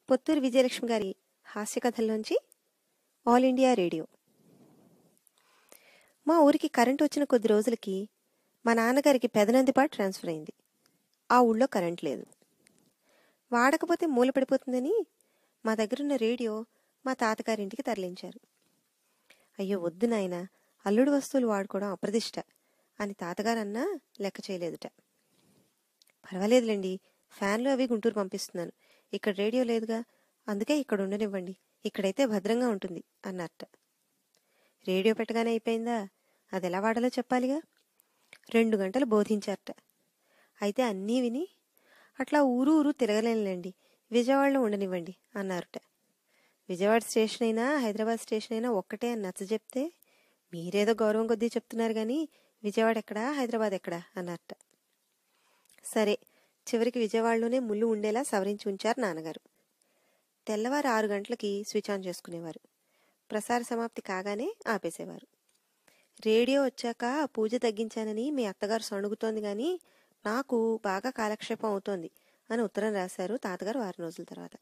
పొత్తూరు విజయలక్ష్మి గారి హాస్య కథల్లోంచి all India radio మా ఊరికి కరెంట్ వచ్చిన కొద్ది రోజులకి మా నాన్నగారికి పెదనందిపాటు ట్రాన్స్ఫర్ అయింది ఆ ఊళ్ళో కరెంట్ లేదు వాడకపోతే మూల పడిపోతుందని మా దగ్గరున్న రేడియో మా తాతగారింటికి తరలించారు అయ్యో వద్దు నాయన అల్లుడు వస్తువులు వాడుకోవడం అప్రదిష్ట అని తాతగారు అన్నా లెక్క చేయలేదుట పర్వాలేదులేండి ఫ్యాన్లు అవి గుంటూరు పంపిస్తున్నాను ఇక్కడ రేడియో లేదుగా అందుకే ఇక్కడ ఉండనివ్వండి ఇక్కడైతే భద్రంగా ఉంటుంది అన్నట్ట రేడియో పెట్టగానే అయిపోయిందా అది ఎలా వాడాలో చెప్పాలిగా రెండు గంటలు బోధించారట అయితే అన్నీ విని అట్లా ఊరు ఊరు తిరగలేనులేండి విజయవాడలో ఉండనివ్వండి అన్నారట విజయవాడ స్టేషన్ అయినా హైదరాబాద్ స్టేషన్ అయినా ఒక్కటే అని నచ్చ చెప్తే మీరేదో గౌరవం కొద్దీ చెప్తున్నారు కానీ విజయవాడ ఎక్కడా హైదరాబాద్ ఎక్కడా అన్నారట సరే చివరికి విజయవాడలోనే ముళ్ళు ఉండేలా సవరించి ఉంచారు నాన్నగారు తెల్లవారు ఆరు గంటలకి స్విచ్ ఆన్ చేసుకునేవారు ప్రసార సమాప్తి కాగానే ఆపేసేవారు రేడియో వచ్చాక పూజ తగ్గించానని మీ అత్తగారు సణుగుతోంది కానీ నాకు బాగా కాలక్షేపం అవుతోంది అని ఉత్తరం రాశారు తాతగారు వారం రోజుల తర్వాత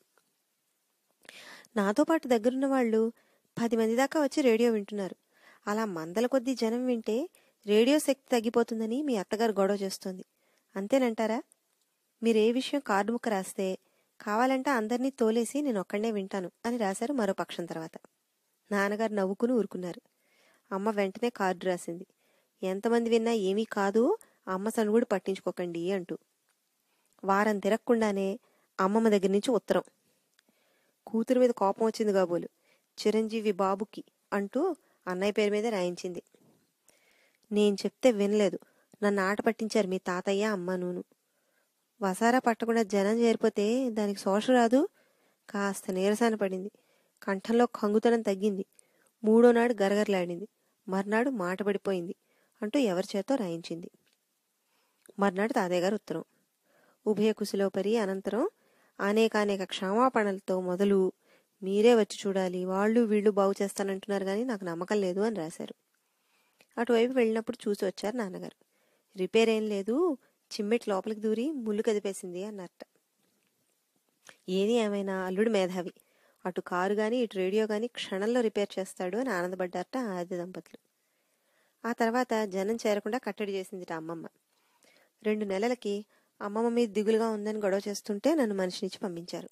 నాతో పాటు దగ్గరున్న వాళ్ళు పది మంది దాకా వచ్చి రేడియో వింటున్నారు అలా మందల కొద్దీ జనం వింటే రేడియో శక్తి తగ్గిపోతుందని మీ అత్తగారు గొడవ చేస్తోంది అంతేనంటారా మీరు ఏ విషయం కార్డు ముక్క రాస్తే కావాలంటే అందరినీ తోలేసి నేను ఒక్కడనే వింటాను అని రాశారు మరో పక్షం తర్వాత నాన్నగారు నవ్వుకుని ఊరుకున్నారు అమ్మ వెంటనే కార్డు రాసింది ఎంతమంది విన్నా ఏమీ కాదు అమ్మ సనుగుడు పట్టించుకోకండి అంటూ వారం తిరగకుండానే అమ్మమ్మ దగ్గర నుంచి ఉత్తరం కూతురు మీద కోపం వచ్చింది కాబోలు చిరంజీవి బాబుకి అంటూ అన్నయ్య పేరు మీద రాయించింది నేను చెప్తే వినలేదు నన్ను ఆట పట్టించారు మీ తాతయ్య అమ్మ నూను వసారా పట్టకుండా జనం చేరిపోతే దానికి శోష రాదు కాస్త నీరసాన పడింది కంఠంలో కంగుతనం తగ్గింది మూడో నాడు గరగరలాడింది మర్నాడు మాట పడిపోయింది అంటూ ఎవరి చేతో రాయించింది మర్నాడు తాతయ్య గారు ఉత్తరం ఉభయ కుశలోపరి అనంతరం అనేకానేక క్షమాపణలతో మొదలు మీరే వచ్చి చూడాలి వాళ్ళు వీళ్ళు బాగు చేస్తానంటున్నారు కానీ నాకు నమ్మకం లేదు అని రాశారు అటువైపు వెళ్ళినప్పుడు చూసి వచ్చారు నాన్నగారు రిపేర్ ఏం లేదు చిమ్మెట్ లోపలికి దూరి ముళ్ళు కదిపేసింది అన్నట్ట ఏది ఏమైనా అల్లుడు మేధావి అటు కారు గాని ఇటు రేడియో గాని క్షణంలో రిపేర్ చేస్తాడు అని ఆనందపడ్డారట ఆది దంపతులు ఆ తర్వాత జనం చేరకుండా కట్టడి చేసిందిట అమ్మమ్మ రెండు నెలలకి అమ్మమ్మ మీద దిగులుగా ఉందని గొడవ చేస్తుంటే నన్ను మనిషినిచ్చి పంపించారు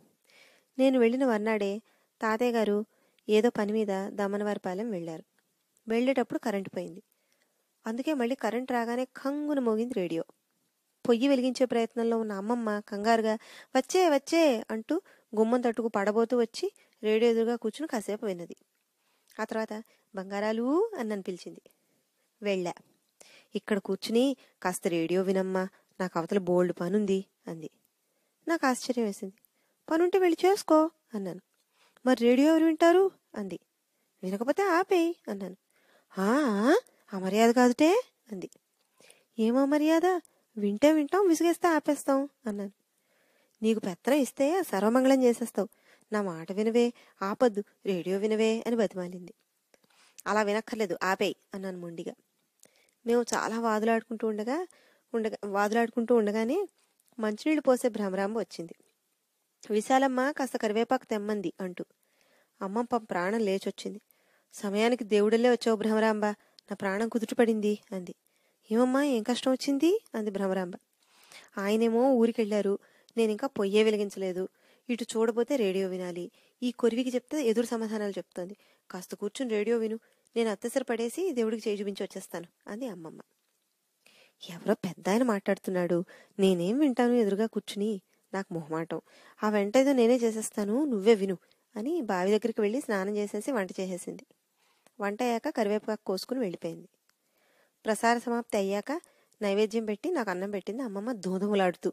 నేను వెళ్ళిన మర్నాడే తాతయ్య గారు ఏదో పని మీద దమనవారిపాలెం వెళ్ళారు వెళ్ళేటప్పుడు కరెంటు పోయింది అందుకే మళ్ళీ కరెంట్ రాగానే కంగున మోగింది రేడియో పొయ్యి వెలిగించే ప్రయత్నంలో ఉన్న అమ్మమ్మ కంగారుగా వచ్చే వచ్చే అంటూ గుమ్మం తట్టుకు పడబోతూ వచ్చి రేడియో ఎదురుగా కూర్చుని కాసేపు విన్నది ఆ తర్వాత బంగారాలు అని నన్ను పిలిచింది వెళ్ళా ఇక్కడ కూర్చుని కాస్త రేడియో వినమ్మా నాకు అవతల బోల్డ్ పనుంది అంది నాకు ఆశ్చర్యం వేసింది పనుంటే వెళ్ళి చేసుకో అన్నాను మరి రేడియో ఎవరు వింటారు అంది వినకపోతే ఆపేయి అన్నాను "ఆ, అమర్యాద కాదుటే అంది ఏమో మర్యాద వింటే వింటాం విసిగేస్తే ఆపేస్తాం అన్నాను నీకు పెత్తనం ఇస్తే సర్వమంగళం చేసేస్తావు నా మాట వినవే ఆపద్దు రేడియో వినవే అని బతిమాలింది అలా వినక్కర్లేదు ఆపేయి అన్నాను మొండిగా మేము చాలా వాదులాడుకుంటూ ఉండగా ఉండగా వాదులాడుకుంటూ ఉండగానే మంచినీళ్ళు పోసే భ్రమరాంబ వచ్చింది విశాలమ్మ కాస్త కరివేపాకు తెమ్మంది అంటూ అమ్మ పాప ప్రాణం లేచొచ్చింది సమయానికి దేవుడల్లే వచ్చావు భ్రమరాంబ నా ప్రాణం కుదుటపడింది అంది ఏమమ్మా ఏం కష్టం వచ్చింది అంది భ్రమరాంబ ఆయనేమో ఊరికెళ్ళారు నేను ఇంకా పొయ్యే వెలిగించలేదు ఇటు చూడబోతే రేడియో వినాలి ఈ కొరివికి చెప్తే ఎదురు సమాధానాలు చెప్తోంది కాస్త కూర్చుని రేడియో విను నేను అత్తసరి పడేసి దేవుడికి చేయి చూపించి వచ్చేస్తాను అంది అమ్మమ్మ ఎవరో పెద్ద ఆయన మాట్లాడుతున్నాడు నేనేం వింటాను ఎదురుగా కూర్చుని నాకు మొహమాటం ఆ వెంట ఏదో నేనే చేసేస్తాను నువ్వే విను అని బావి దగ్గరికి వెళ్ళి స్నానం చేసేసి వంట చేసేసింది వంట అయ్యాక కరివేపాకు కోసుకుని వెళ్ళిపోయింది ప్రసార సమాప్తి అయ్యాక నైవేద్యం పెట్టి నాకు అన్నం పెట్టింది అమ్మమ్మ దూదములాడుతూ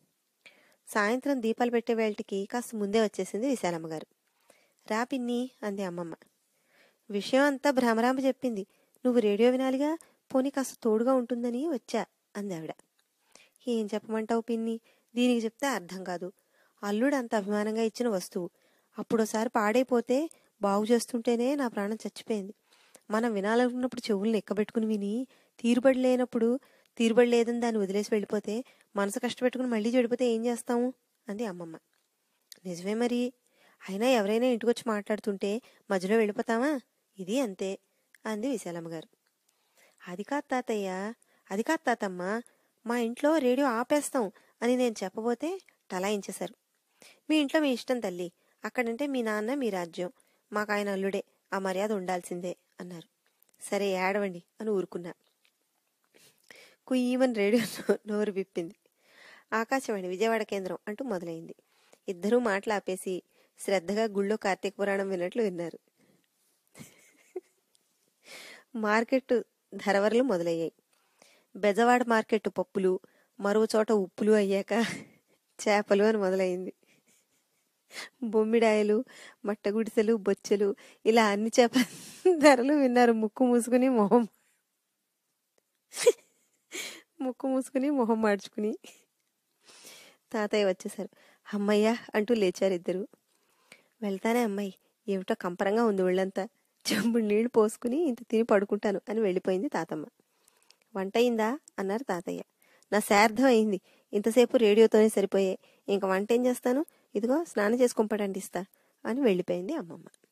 సాయంత్రం దీపాలు పెట్టే వేళటికి కాస్త ముందే వచ్చేసింది విశాలమ్మ గారు రా పిన్ని అంది అమ్మమ్మ విషయం అంతా భ్రమరాంబ చెప్పింది నువ్వు రేడియో వినాలిగా పోనీ కాస్త తోడుగా ఉంటుందని వచ్చా అంది ఆవిడ ఏం చెప్పమంటావు పిన్ని దీనికి చెప్తే అర్థం కాదు అల్లుడు అంత అభిమానంగా ఇచ్చిన వస్తువు అప్పుడోసారి పాడైపోతే బాగు చేస్తుంటేనే నా ప్రాణం చచ్చిపోయింది మనం వినాలనుకున్నప్పుడు చెవుల్ని ఎక్కబెట్టుకుని విని తీరుబడి లేనప్పుడు తీరుబడి లేదని దాన్ని వదిలేసి వెళ్ళిపోతే మనసు కష్టపెట్టుకుని మళ్ళీ చెడిపోతే ఏం చేస్తాము అంది అమ్మమ్మ నిజమే మరి అయినా ఎవరైనా ఇంటికొచ్చి మాట్లాడుతుంటే మధ్యలో వెళ్ళిపోతామా ఇది అంతే అంది విశాలమ్మ గారు అది కాదు తాతయ్య అది కాదు తాతమ్మ మా ఇంట్లో రేడియో ఆపేస్తాం అని నేను చెప్పబోతే టలాయించేశారు మీ ఇంట్లో మీ ఇష్టం తల్లి అక్కడంటే మీ నాన్న మీ రాజ్యం మాకు ఆయన అల్లుడే ఆ మర్యాద ఉండాల్సిందే అన్నారు సరే ఏడవండి అని ఊరుకున్నా కుయ్యమని రేడియో నో- నోరు విప్పింది ఆకాశవాణి విజయవాడ కేంద్రం అంటూ మొదలైంది ఇద్దరూ మాటలు ఆపేసి శ్రద్ధగా గుళ్ళో కార్తీక పురాణం విన్నట్లు విన్నారు మార్కెట్ ధరవరలు మొదలయ్యాయి బెజవాడ మార్కెట్ పప్పులు మరో చోట ఉప్పులు అయ్యాక చేపలు అని మొదలైంది బొమ్మిడాయలు మట్టగుడిసెలు బొచ్చెలు ఇలా అన్ని చేపల ధరలు విన్నారు ముక్కు మూసుకుని మొహం ముక్కు మూసుకుని మొహం మార్చుకుని తాతయ్య వచ్చేసారు అమ్మయ్య అంటూ లేచారు ఇద్దరు వెళ్తానే అమ్మాయి ఏమిటో కంపరంగా ఉంది ఒళ్ళంతా చెంబుడు నీళ్లు పోసుకుని ఇంత తిని పడుకుంటాను అని వెళ్ళిపోయింది తాతమ్మ వంట అయిందా అన్నారు తాతయ్య నా శార్థం అయింది ఇంతసేపు రేడియోతోనే సరిపోయే ఇంక వంట ఏం చేస్తాను ఇదిగో స్నానం చేసుకొని పడండి ఇస్తా అని వెళ్ళిపోయింది అమ్మమ్మ